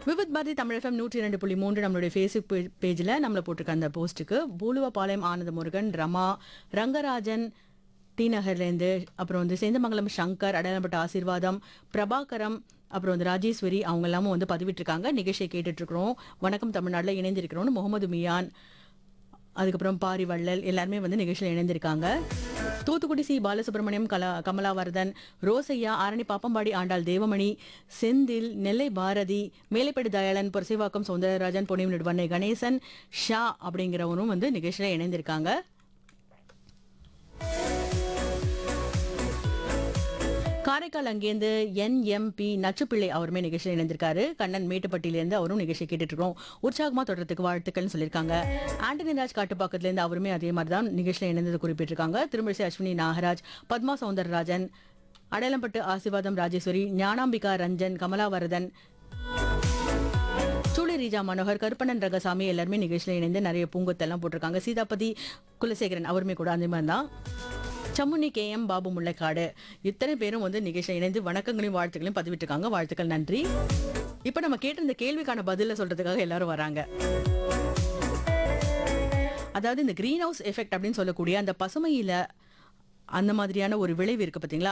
Vividh Bharathi Tamil FM நூற்றி இரண்டு புள்ளி மூன்று நம்மளுடைய ஃபேஸ்புக் பேஜில் நம்மளை போட்டிருக்க அந்த போஸ்ட்டுக்கு பூலுவபாளையம் ஆனந்த முருகன் ரமா ரங்கராஜன் டி நகர்லேருந்து அப்புறம் வந்து சேந்தமங்கலம் சங்கர் அடையாளப்பட்ட ஆசீர்வாதம் பிரபாகரம் அப்புறம் வந்து ராஜேஸ்வரி அவங்க எல்லாமும் வந்து பதிவிட்டிருக்காங்க நிகழ்ச்சியை கேட்டுட்டு இருக்கிறோம் வணக்கம் தமிழ்நாட்டில் இணைந்திருக்கிறோம்னு முகமது மியான் அதுக்கப்புறம் பாரி வள்ளல் எல்லாருமே வந்து நிகழ்ச்சியில் இணைந்திருக்காங்க தூத்துக்குடி சி பாலசுப்ரமணியம் கலா கமலாவர்தன் ரோசையா ஆரணி பாப்பம்பாடி ஆண்டாள் தேவமணி செந்தில் நெல்லை பாரதி மேலைப்படி தயாளன் பொரசிவாக்கம் சௌந்தரராஜன் பொன்னியம் நடுவண்ணை கணேசன் ஷா அப்படிங்கிறவரும் வந்து நிகழ்ச்சியில் இணைந்திருக்காங்க காரைக்கால் அங்கேருந்து என்எம்பி நச்சுப்பிள்ளை அவருமே நிகழ்ச்சியில் இணைந்திருக்காரு கண்ணன் மேட்டுப்பட்டியிலேருந்து அவரும் நிகழ்ச்சி கேட்டுட்டு இருக்கோம் உற்சாகமா தொடர்றதுக்கு வாழ்த்துக்கள்னு சொல்லியிருக்காங்க ஆண்டனி ராஜ் காட்டுப்பாக்கத்துலேருந்து அவருமே அதே மாதிரி தான் நிகழ்ச்சியில் இணைந்தது குறிப்பிட்டிருக்காங்க திருமிழிசை அஸ்வினி நாகராஜ் பத்மா சௌந்தரராஜன் அடையாளம்பட்டு ஆசீர்வாதம் ராஜேஸ்வரி ஞானாம்பிகா ரஞ்சன் கமலாவரதன் சூளை ரீஜா மனோகர் கருப்பண்ணன் ரகசாமி எல்லாருமே நிகழ்ச்சியில் இணைந்து நிறைய பூங்கொத்தெல்லாம் போட்டிருக்காங்க சீதாபதி குலசேகரன் அவருமே கூட அந்த மாதிரி தான் சம்முனி கே எம் பாபு முல்லைக்காடு இத்தனை பேரும் வந்து நிகழ்ச்சியில் இணைந்து வணக்கங்களையும் வாழ்த்துக்களையும் பதிவிட்டிருக்காங்க வாழ்த்துக்கள் நன்றி இப்போ நம்ம கேட்டிருந்த கேள்விக்கான பதில சொல்றதுக்காக எல்லாரும் வராங்க அதாவது இந்த கிரீன் ஹவுஸ் எஃபெக்ட் அப்படின்னு சொல்லக்கூடிய அந்த பசுமையில அந்த மாதிரியான ஒரு விளைவு இருக்கு பார்த்தீங்களா